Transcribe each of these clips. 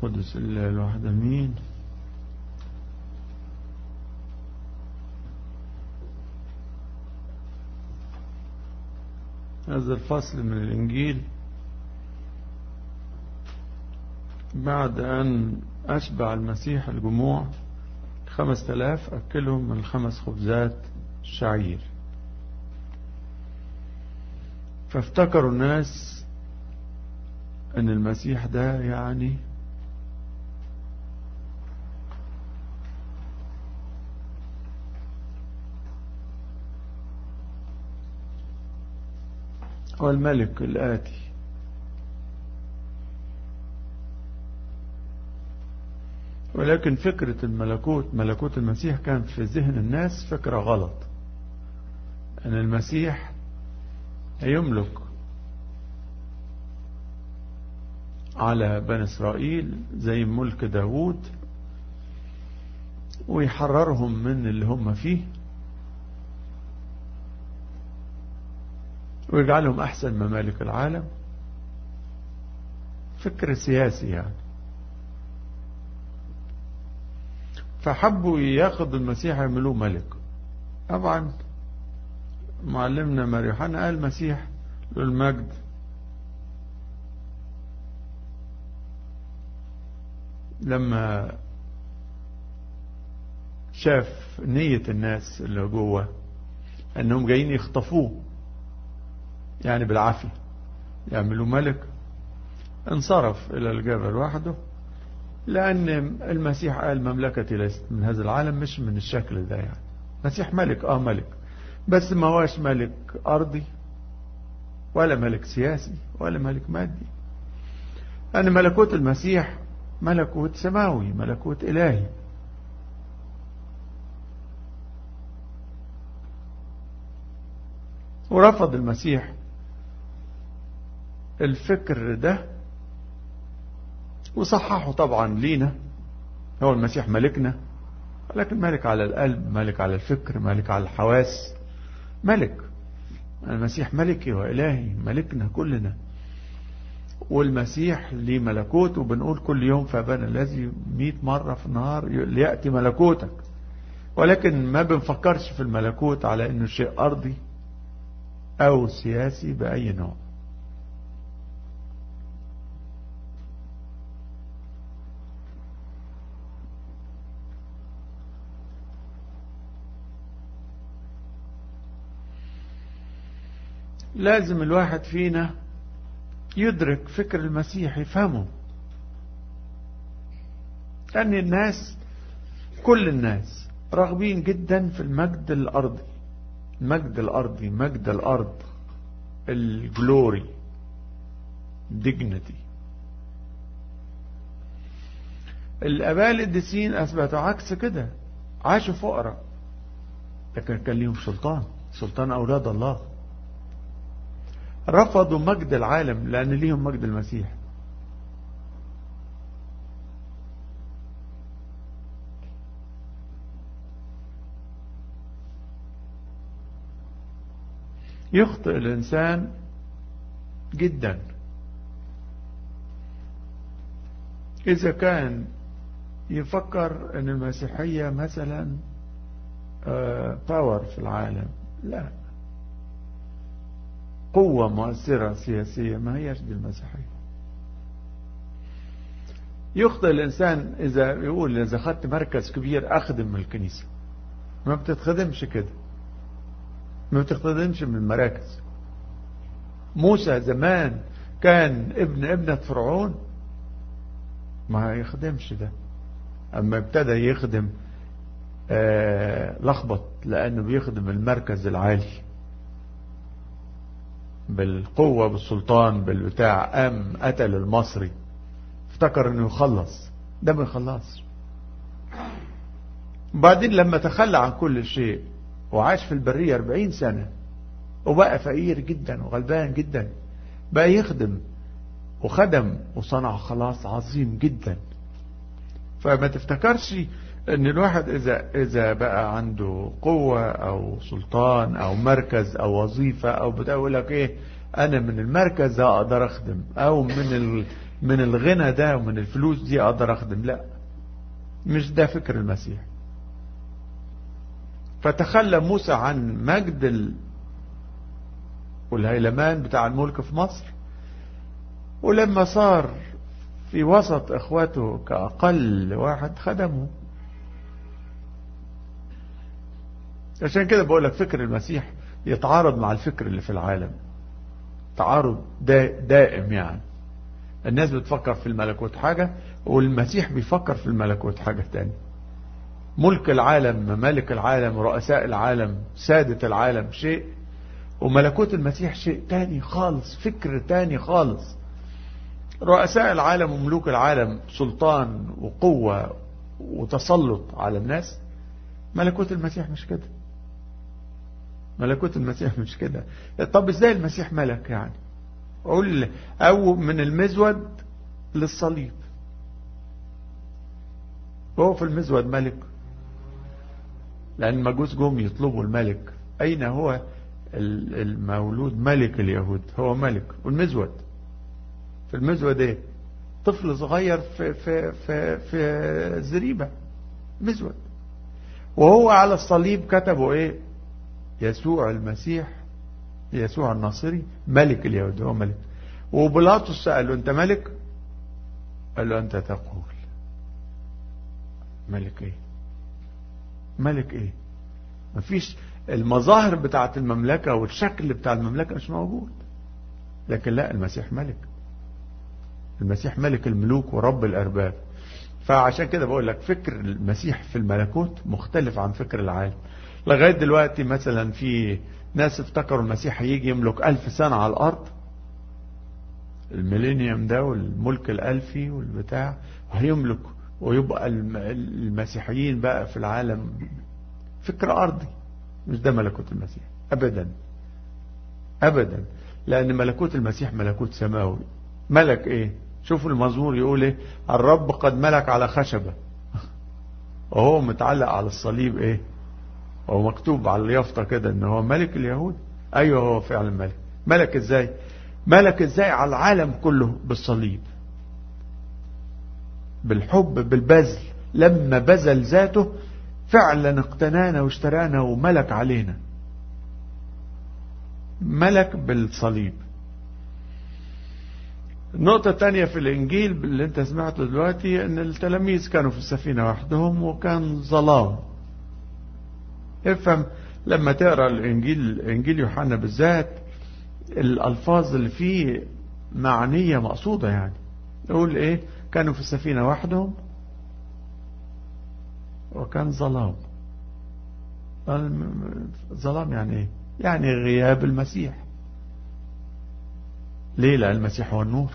القدس الواحد امين هذا الفصل من الإنجيل بعد أن أشبع المسيح الجموع خمس تلاف أكلهم من الخمس خبزات الشعير فافتكروا الناس أن المسيح ده يعني هو الملك الآتي ولكن فكرة الملكوت ملكوت المسيح كان في ذهن الناس فكرة غلط أن المسيح يملك على بني إسرائيل زي ملك داود ويحررهم من اللي هم فيه ويجعلهم أحسن ممالك العالم فكر سياسي يعني فحبوا ياخذوا المسيح يعملوه ملك طبعا معلمنا مريوحنا قال المسيح له المجد لما شاف نية الناس اللي جوه انهم جايين يخطفوه يعني بالعافية يعملوا ملك انصرف الى الجبل وحده لأن المسيح قال مملكتي ليست من هذا العالم مش من الشكل ده يعني المسيح ملك اه ملك بس ما هوش ملك أرضي ولا ملك سياسي ولا ملك مادي أن ملكوت المسيح ملكوت سماوي ملكوت إلهي ورفض المسيح الفكر ده وصححه طبعا لينا هو المسيح ملكنا ولكن ملك على القلب ملك على الفكر ملك على الحواس ملك المسيح ملكي وإلهي ملكنا كلنا والمسيح ليه ملكوت وبنقول كل يوم فابانا الذي مئة مرة في النهار ليأتي ملكوتك ولكن ما بنفكرش في الملكوت على انه شيء ارضي او سياسي بأي نوع لازم الواحد فينا يدرك فكر المسيح يفهمه لأن الناس كل الناس راغبين جدا في المجد الأرضي المجد الأرضي مجد الأرض الجلوري dignity الآباء القديسين أثبتوا عكس كده عاشوا فقراء لكن كان ليهم سلطان سلطان أولاد الله رفضوا مجد العالم لأن ليهم مجد المسيح يخطئ الإنسان جدا إذا كان يفكر أن المسيحية مثلا باور في العالم لا قوة مؤثرة سياسية ما هيش دي المسيحية يخطئ الإنسان إذا يقول إذا خدت مركز كبير أخدم من الكنيسة ما بتتخدمش كده ما بتتخدمش من المراكز موسى زمان كان ابن ابنة فرعون ما يخدمش ده أما ابتدى يخدم آه لخبط لأنه بيخدم المركز العالي بالقوة بالسلطان بالبتاع قام قتل المصري افتكر انه يخلص ده ما يخلصش بعدين لما تخلى عن كل شيء وعاش في البرية 40 سنة وبقى فقير جدا وغلبان جدا بقى يخدم وخدم وصنع خلاص عظيم جدا فما تفتكرش ان الواحد اذا اذا بقى عنده قوة او سلطان او مركز او وظيفة او بتاع يقول لك ايه انا من المركز اقدر اخدم او من من الغنى ده ومن الفلوس دي اقدر اخدم لا مش ده فكر المسيح فتخلى موسى عن مجد ال... والهيلمان بتاع الملك في مصر ولما صار في وسط اخواته كأقل واحد خدمه عشان كده بقول لك فكر المسيح يتعارض مع الفكر اللي في العالم تعارض دائم يعني الناس بتفكر في الملكوت حاجة والمسيح بيفكر في الملكوت حاجة تانية ملك العالم ممالك العالم رؤساء العالم سادة العالم شيء وملكوت المسيح شيء تاني خالص فكر تاني خالص رؤساء العالم وملوك العالم سلطان وقوة وتسلط على الناس ملكوت المسيح مش كده ملكوت المسيح مش كده طب ازاي المسيح ملك يعني اقول او من المزود للصليب هو في المزود ملك لان المجوس جم يطلبوا الملك اين هو المولود ملك اليهود هو ملك والمزود في المزود ايه طفل صغير في في في في الزريبه مزود وهو على الصليب كتبوا ايه يسوع المسيح يسوع الناصري ملك اليهود هو ملك وبيلاطس سأله انت ملك قال له انت تقول ملك ايه ملك ايه مفيش المظاهر بتاعت المملكة والشكل بتاع المملكة مش موجود لكن لا المسيح ملك المسيح ملك الملوك ورب الأرباب فعشان كده بقول لك فكر المسيح في الملكوت مختلف عن فكر العالم لغاية دلوقتي مثلا في ناس افتكروا المسيح هيجي يملك ألف سنة على الأرض الميلينيوم ده والملك الألفي والبتاع وهيملك ويبقى المسيحيين بقى في العالم فكر أرضي مش ده ملكوت المسيح أبدا أبدا لأن ملكوت المسيح ملكوت سماوي ملك إيه شوفوا المزمور يقول إيه الرب قد ملك على خشبة وهو متعلق على الصليب إيه هو مكتوب على اليافطة كده ان هو ملك اليهود ايوه هو فعلا ملك ملك ازاي ملك ازاي على العالم كله بالصليب بالحب بالبذل لما بذل ذاته فعلا اقتنانا واشترانا وملك علينا ملك بالصليب النقطة الثانية في الإنجيل اللي أنت سمعته دلوقتي أن التلاميذ كانوا في السفينة وحدهم وكان ظلام افهم لما تقرا الانجيل انجيل يوحنا بالذات الالفاظ اللي فيه معنيه مقصوده يعني يقول ايه كانوا في السفينه وحدهم وكان ظلام ظلام يعني ايه يعني غياب المسيح ليه لان المسيح هو النور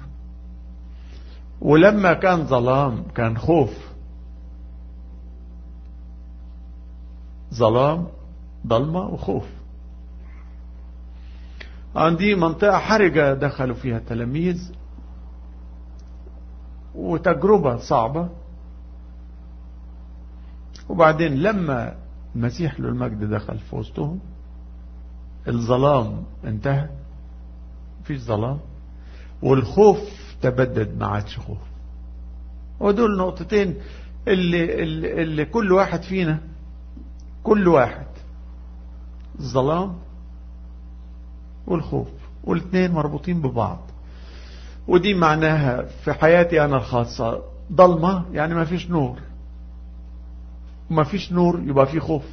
ولما كان ظلام كان خوف ظلام ضلمة وخوف عندي منطقة حرجة دخلوا فيها التلاميذ وتجربة صعبة وبعدين لما المسيح له المجد دخل في وسطهم الظلام انتهى مفيش ظلام والخوف تبدد ما عادش خوف ودول نقطتين اللي, اللي, اللي كل واحد فينا كل واحد الظلام والخوف والاثنين مربوطين ببعض ودي معناها في حياتي أنا الخاصة ضلمة يعني ما فيش نور ما فيش نور يبقى في خوف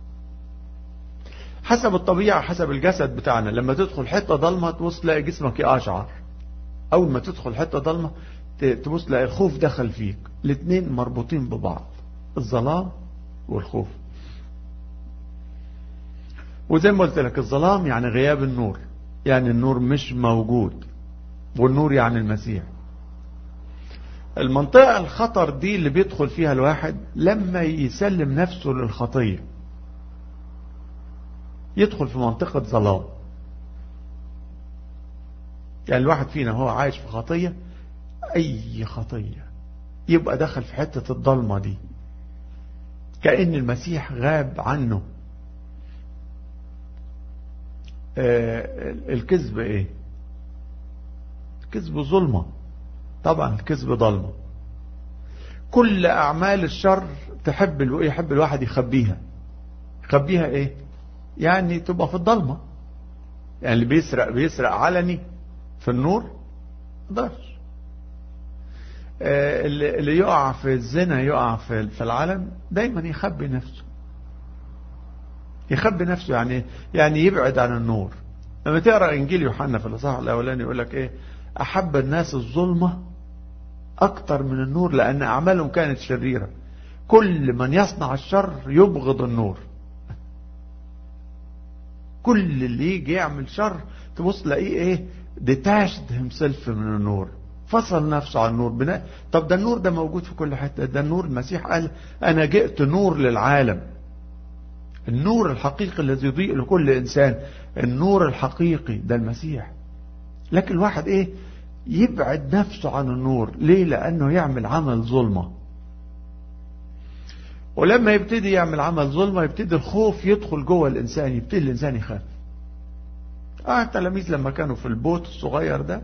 حسب الطبيعة حسب الجسد بتاعنا لما تدخل حتة ضلمة تبص تلاقي جسمك يقشعر أول ما تدخل حتة ضلمة تبص تلاقي الخوف دخل فيك الاثنين مربوطين ببعض الظلام والخوف وزي ما قلت لك الظلام يعني غياب النور يعني النور مش موجود والنور يعني المسيح المنطقة الخطر دي اللي بيدخل فيها الواحد لما يسلم نفسه للخطية يدخل في منطقة ظلام يعني الواحد فينا هو عايش في خطية أي خطية يبقى دخل في حتة الضلمة دي كأن المسيح غاب عنه آه الكذب ايه الكذب ظلمة طبعا الكذب ضلمة كل أعمال الشر تحب الو... يحب الواحد يخبيها يخبيها إيه يعني تبقى في الضلمة يعني اللي بيسرق بيسرق علني في النور مقدرش اللي يقع في الزنا يقع في في العالم دايما يخبي نفسه يخبي نفسه يعني يعني يبعد عن النور لما تقرا انجيل يوحنا في الاصحاح الاولاني يقول لك ايه احب الناس الظلمه اكتر من النور لان اعمالهم كانت شريره كل من يصنع الشر يبغض النور كل اللي يجي يعمل شر تبص تلاقيه ايه detached himself من النور فصل نفسه عن النور بناء طب ده النور ده موجود في كل حته ده النور المسيح قال انا جئت نور للعالم النور الحقيقي الذي يضيء لكل انسان النور الحقيقي ده المسيح لكن الواحد ايه يبعد نفسه عن النور ليه لانه يعمل عمل ظلمه ولما يبتدي يعمل عمل ظلمه يبتدي الخوف يدخل جوه الانسان يبتدي الانسان يخاف اه التلاميذ لما كانوا في البوت الصغير ده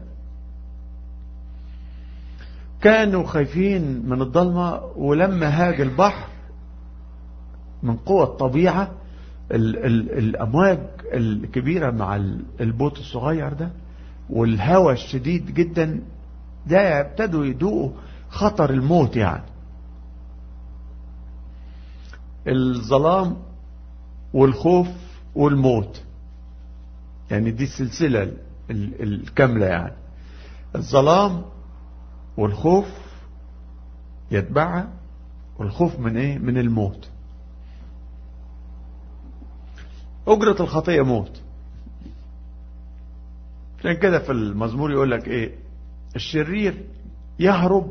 كانوا خايفين من الضلمة ولما هاج البحر من قوة الطبيعة ال ال الأمواج الكبيرة مع البوت الصغير ده والهواء الشديد جدا ده ابتدوا يدوقوا خطر الموت يعني الظلام والخوف والموت يعني دي السلسلة الكاملة يعني الظلام والخوف يتبعها والخوف من ايه من الموت أجرة الخطية موت عشان كده في المزمور يقول لك ايه الشرير يهرب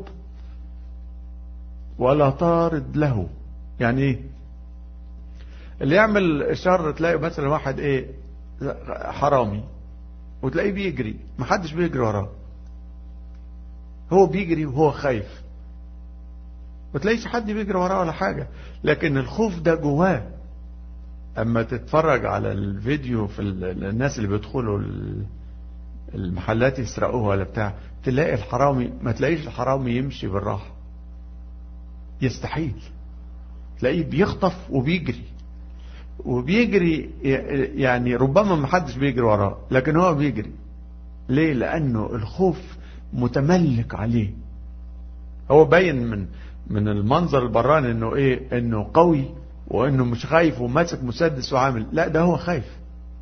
ولا طارد له يعني ايه اللي يعمل شر تلاقي مثلا واحد ايه حرامي وتلاقيه بيجري محدش بيجري وراه هو بيجري وهو خايف وتلاقيش حد بيجري وراه ولا حاجة لكن الخوف ده جواه اما تتفرج على الفيديو في الناس اللي بيدخلوا المحلات يسرقوها ولا بتاع تلاقي الحرامي ما تلاقيش الحرامي يمشي بالراحة يستحيل تلاقيه بيخطف وبيجري وبيجري يعني ربما ما حدش بيجري وراه لكن هو بيجري ليه لانه الخوف متملك عليه هو باين من من المنظر البراني انه ايه انه قوي وانه مش خايف وماسك مسدس وعامل لا ده هو خايف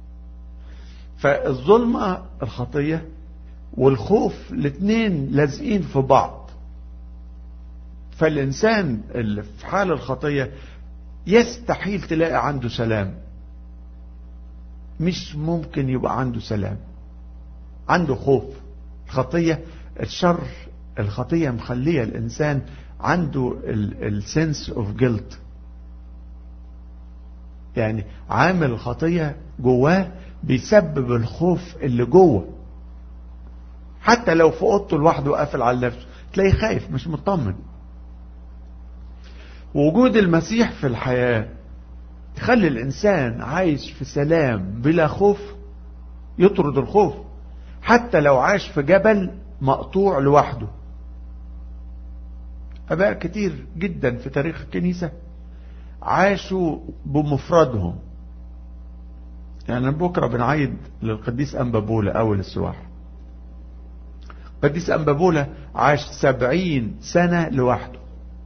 فالظلمة الخطية والخوف الاثنين لازقين في بعض فالإنسان اللي في حال الخطية يستحيل تلاقي عنده سلام مش ممكن يبقى عنده سلام عنده خوف الخطية الشر الخطية مخلية الإنسان عنده السنس اوف جلت يعني عامل الخطية جواه بيسبب الخوف اللي جوه حتى لو في اوضته لوحده قافل على نفسه تلاقيه خايف مش مطمن وجود المسيح في الحياة تخلي الإنسان عايش في سلام بلا خوف يطرد الخوف حتى لو عاش في جبل مقطوع لوحده أباء كتير جدا في تاريخ الكنيسة عاشوا بمفردهم يعني بكرة بنعيد للقديس أنبابولة أول السواح القديس أنبابولة عاش سبعين سنة لوحده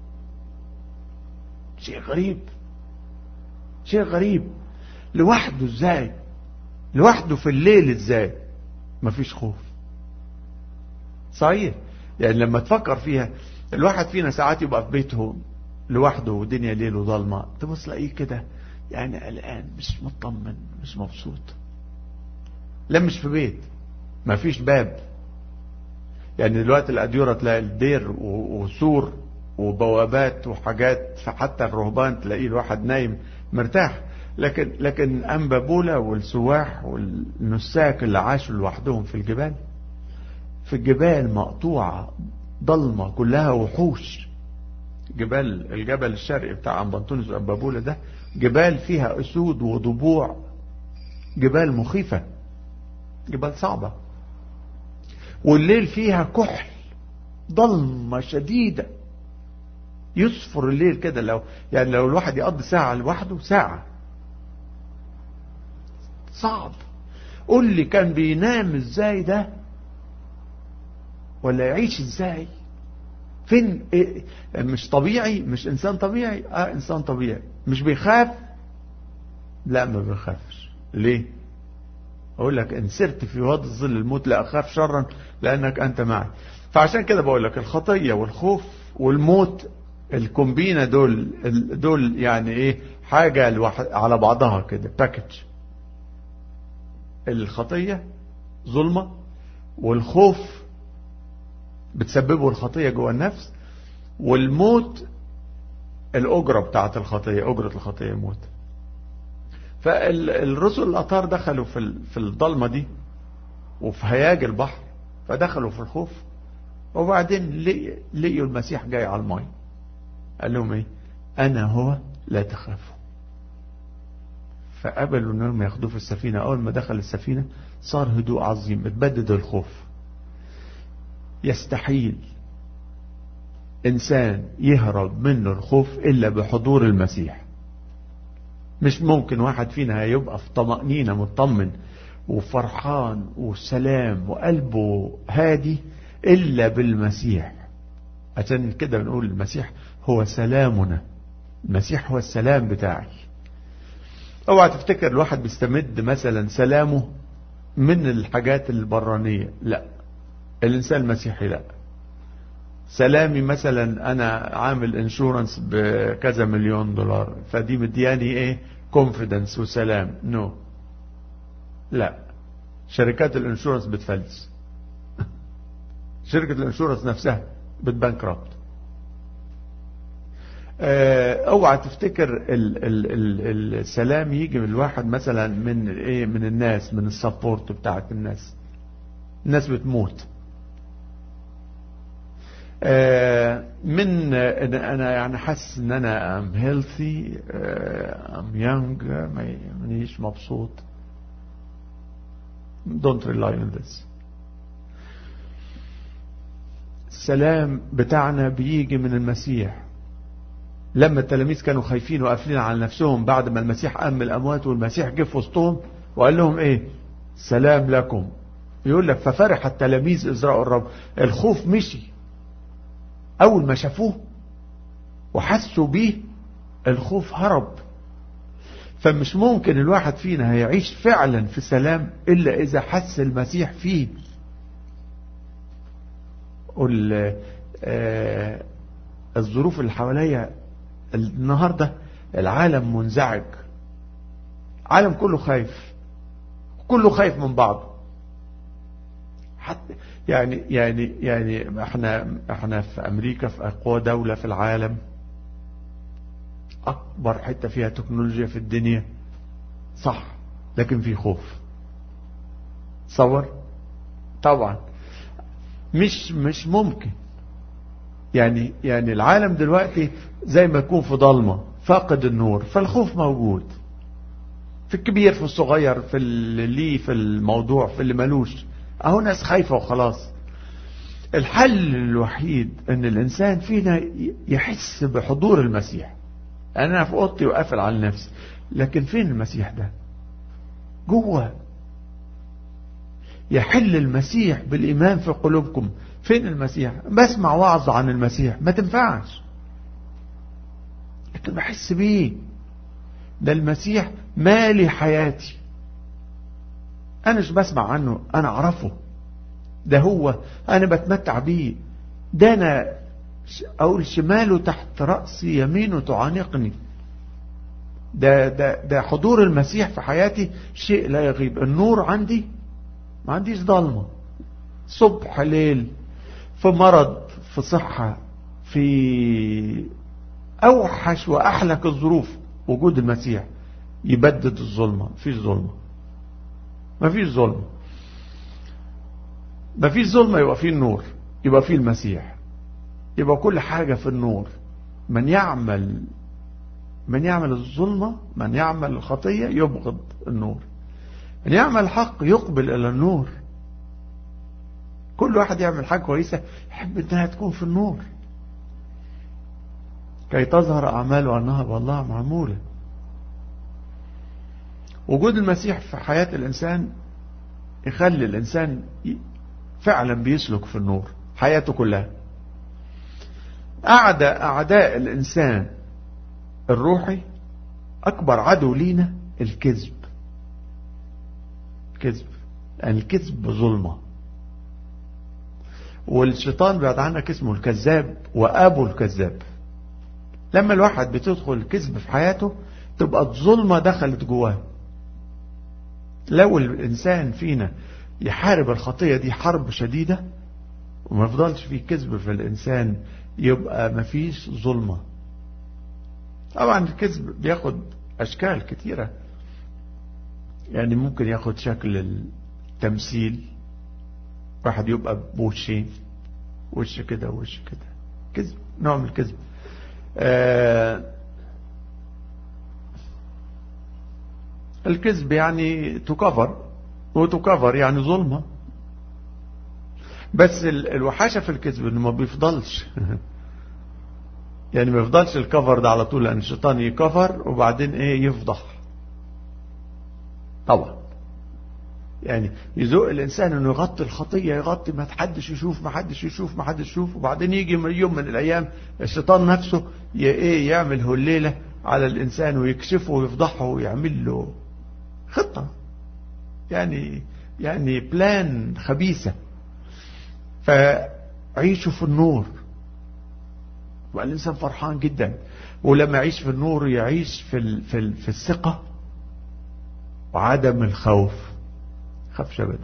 شيء غريب شيء غريب لوحده ازاي لوحده في الليل ازاي مفيش خوف صحيح يعني لما تفكر فيها الواحد فينا ساعات يبقى في بيته لوحده ودنيا ليل وظلمة تبص تلاقيه كده يعني قلقان مش مطمن مش مبسوط لا مش في بيت مفيش باب يعني دلوقتي الأديرة تلاقي الدير وسور وبوابات وحاجات فحتى الرهبان تلاقيه الواحد نايم مرتاح لكن لكن أنبابولا والسواح والنساك اللي عاشوا لوحدهم في الجبال في الجبال مقطوعة ضلمة كلها وحوش جبال الجبل الشرقي بتاع أنبنطونيوس وأنبابولا ده جبال فيها أسود وضبوع جبال مخيفة جبال صعبة والليل فيها كحل ضلمة شديدة يصفر الليل كده لو يعني لو الواحد يقضي ساعة لوحده ساعة صعب قول لي كان بينام ازاي ده ولا يعيش ازاي فين إيه مش طبيعي مش انسان طبيعي اه انسان طبيعي مش بيخاف لا ما بيخافش ليه اقول لك ان سرت في وادي ظل الموت لا اخاف شرا لانك انت معي فعشان كده بقول لك الخطيه والخوف والموت الكومبينه دول دول يعني ايه حاجه على بعضها كده باكج الخطيه ظلمه والخوف بتسببه الخطيه جوه النفس والموت الاجره بتاعت الخطيه اجره الخطيه موت فالرسل الأطهار دخلوا في في الضلمة دي وفي هياج البحر فدخلوا في الخوف وبعدين لقيوا المسيح جاي على الماء قال لهم ايه انا هو لا تخافوا فقبلوا انهم ياخدوه في السفينة اول ما دخل السفينة صار هدوء عظيم اتبدد الخوف يستحيل انسان يهرب منه الخوف الا بحضور المسيح مش ممكن واحد فينا هيبقى في طمأنينة مطمن وفرحان وسلام وقلبه هادي إلا بالمسيح عشان كده بنقول المسيح هو سلامنا المسيح هو السلام بتاعي اوعى تفتكر الواحد بيستمد مثلا سلامه من الحاجات البرانية لا الإنسان المسيحي لا سلامي مثلا انا عامل انشورنس بكذا مليون دولار فدي مدياني ايه كونفيدنس وسلام نو no. لا شركات الانشورنس بتفلس شركة الانشورنس نفسها بتبانكرابت اوعى تفتكر ال ال ال السلام يجي من الواحد مثلا من ايه من الناس من السبورت بتاعت الناس الناس بتموت من انا يعني حاسس ان انا ام هيلثي ام يونج مانيش مبسوط don't rely on this السلام بتاعنا بيجي من المسيح لما التلاميذ كانوا خايفين وقافلين على نفسهم بعد ما المسيح قام من الاموات والمسيح جه في وسطهم وقال لهم ايه سلام لكم يقول لك ففرح التلاميذ اذ راوا الرب الخوف مشي أول ما شافوه وحسوا بيه الخوف هرب فمش ممكن الواحد فينا هيعيش فعلا في سلام إلا إذا حس المسيح فيه قل آه الظروف اللي حواليا النهاردة العالم منزعج عالم كله خايف كله خايف من بعضه حتى يعني يعني يعني احنا احنا في امريكا في اقوى دولة في العالم اكبر حتة فيها تكنولوجيا في الدنيا صح لكن في خوف تصور طبعا مش مش ممكن يعني يعني العالم دلوقتي زي ما يكون في ضلمة فاقد النور فالخوف موجود في الكبير في الصغير في اللي ليه في الموضوع في اللي ملوش اهو ناس خايفة وخلاص الحل الوحيد ان الانسان فينا يحس بحضور المسيح انا في اوضتي وقافل على نفسي لكن فين المسيح ده جوه يحل المسيح بالايمان في قلوبكم فين المسيح بسمع وعظ عن المسيح ما تنفعش لكن بحس بيه ده المسيح مالي حياتي انا مش بسمع عنه انا اعرفه ده هو انا بتمتع بيه ده انا اقول شماله تحت رأسي يمينه تعانقني ده, ده, ده حضور المسيح في حياتي شيء لا يغيب النور عندي ما عنديش ضلمة صبح ليل في مرض في صحة في أوحش وأحلك الظروف وجود المسيح يبدد الظلمة مفيش ظلمة مفيش ظلمة مفيش ظلمة يبقى فيه النور يبقى فيه المسيح يبقى كل حاجة في النور من يعمل من يعمل الظلمة من يعمل الخطية يبغض النور من يعمل الحق يقبل إلى النور كل واحد يعمل حاجة كويسة يحب انها تكون في النور كي تظهر أعماله أنها بالله معمولة وجود المسيح في حياة الإنسان يخلي الإنسان فعلا بيسلك في النور حياته كلها أعداء أعداء الإنسان الروحي أكبر عدو لينا الكذب كذب يعني الكذب ظلمة والشيطان بعد عنك اسمه الكذاب وأبو الكذاب لما الواحد بتدخل الكذب في حياته تبقى الظلمة دخلت جواه لو الإنسان فينا يحارب الخطية دي حرب شديدة وما يفضلش فيه كذب في الإنسان يبقى ما فيش ظلمة طبعا الكذب بياخد أشكال كتيرة يعني ممكن ياخد شكل التمثيل واحد يبقى بوشين وش كده وش كده كذب نوع من الكذب آه الكذب يعني تكفر وتكفر يعني ظلمة بس الوحاشة في الكذب انه ما بيفضلش يعني ما يفضلش الكفر ده على طول لان الشيطان يكفر وبعدين ايه يفضح طبعا يعني يزق الانسان انه يغطي الخطيه يغطي ما حدش يشوف ما حدش يشوف ما حدش يشوف وبعدين يجي من يوم من الايام الشيطان نفسه ايه يعمل هليله على الانسان ويكشفه ويفضحه ويعمل له خطه يعني يعني بلان خبيثه فعيشوا في النور والإنسان فرحان جدا ولما يعيش في النور يعيش في في في الثقة وعدم الخوف خافش أبدا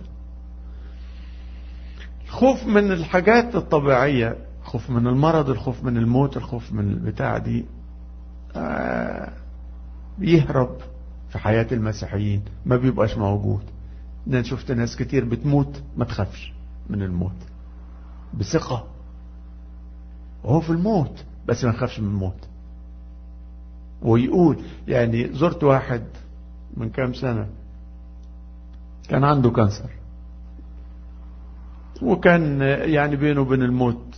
الخوف من الحاجات الطبيعية الخوف من المرض الخوف من الموت الخوف من البتاع دي آه بيهرب في حياة المسيحيين ما بيبقاش موجود انا شفت ناس كتير بتموت ما تخافش من الموت بثقة وهو في الموت بس ما يخافش من الموت ويقول يعني زرت واحد من كام سنة كان عنده كانسر وكان يعني بينه وبين الموت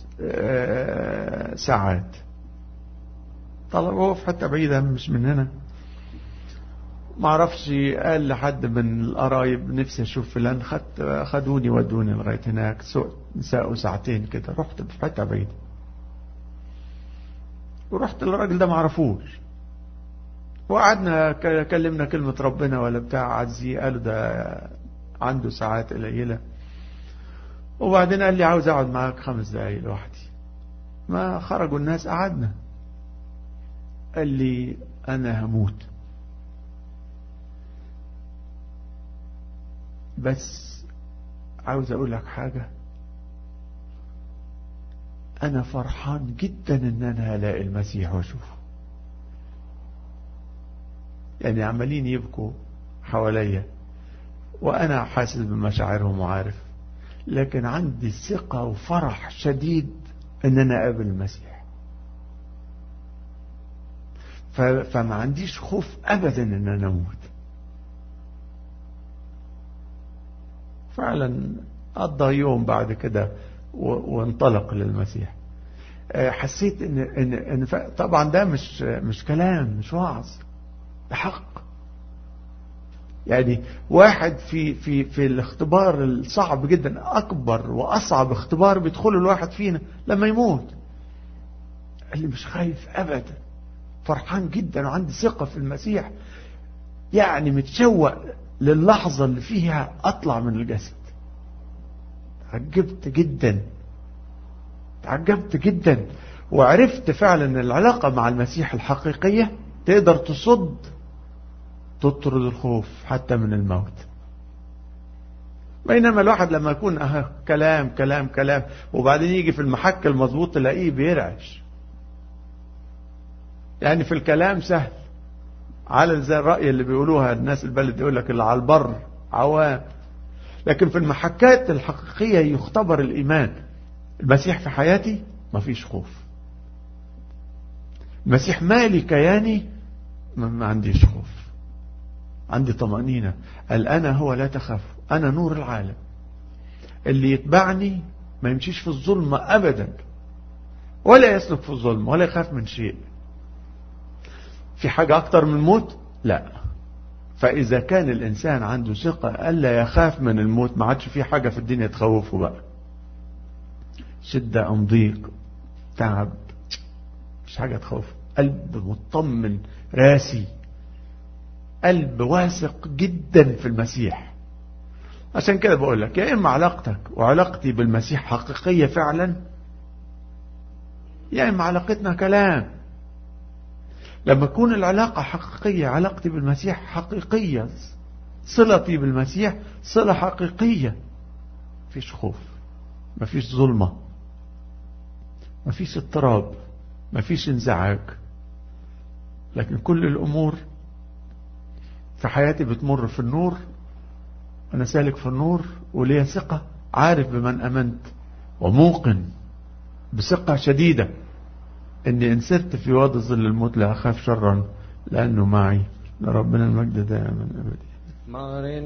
ساعات طلع هو في حتة بعيدة مش من هنا ما اعرفش قال لحد من القرايب نفسي اشوف فلان خد خدوني ودوني لغايه هناك ساقوا ساعتين كده رحت في حته بعيده ورحت للراجل ده ما اعرفوش وقعدنا كلمنا كلمة ربنا ولا بتاع عزي قالوا ده عنده ساعات قليلة وبعدين قال لي عاوز اقعد معاك خمس دقايق لوحدي ما خرجوا الناس قعدنا قال لي انا هموت بس عاوز اقول لك حاجة انا فرحان جدا ان انا هلاقي المسيح واشوفه يعني عمالين يبكوا حواليا وانا حاسس بمشاعرهم وعارف لكن عندي ثقة وفرح شديد ان انا اقابل المسيح فما عنديش خوف ابدا ان انا اموت فعلا قضى يوم بعد كده وانطلق للمسيح حسيت ان ان ان طبعا ده مش مش كلام مش وعظ ده حق يعني واحد في في في الاختبار الصعب جدا اكبر واصعب اختبار بيدخله الواحد فينا لما يموت قال لي مش خايف ابدا فرحان جدا وعندي ثقه في المسيح يعني متشوق للحظه اللي فيها اطلع من الجسد تعجبت جدا تعجبت جدا وعرفت فعلا ان العلاقة مع المسيح الحقيقية تقدر تصد تطرد الخوف حتى من الموت بينما الواحد لما يكون اه كلام كلام كلام وبعدين يجي في المحك المظبوط تلاقيه بيرعش يعني في الكلام سهل على زي الرأي اللي بيقولوها الناس البلد يقول لك اللي على البر عوام لكن في المحكات الحقيقية يختبر الإيمان المسيح في حياتي ما فيش خوف المسيح مالي كياني ما عنديش خوف عندي طمأنينة قال أنا هو لا تخاف أنا نور العالم اللي يتبعني ما يمشيش في الظلم أبدا ولا يسلك في الظلم ولا يخاف من شيء في حاجة أكتر من الموت لا فإذا كان الإنسان عنده ثقة ألا يخاف من الموت ما عادش في حاجة في الدنيا تخوفه بقى شدة أم ضيق تعب مش حاجة تخوفه قلب مطمن راسي قلب واثق جدا في المسيح عشان كده بقول لك يا إما علاقتك وعلاقتي بالمسيح حقيقية فعلا يا إما علاقتنا كلام لما تكون العلاقة حقيقية علاقتي بالمسيح حقيقية صلتي بالمسيح صلة حقيقية مفيش خوف مفيش ظلمة مفيش اضطراب مفيش انزعاج لكن كل الأمور في حياتي بتمر في النور أنا سالك في النور وليا ثقة عارف بمن أمنت وموقن بثقة شديدة اني ان سرت في وادي ظل الموت لا اخاف شرا لانه معي لربنا المجد دائما ابدا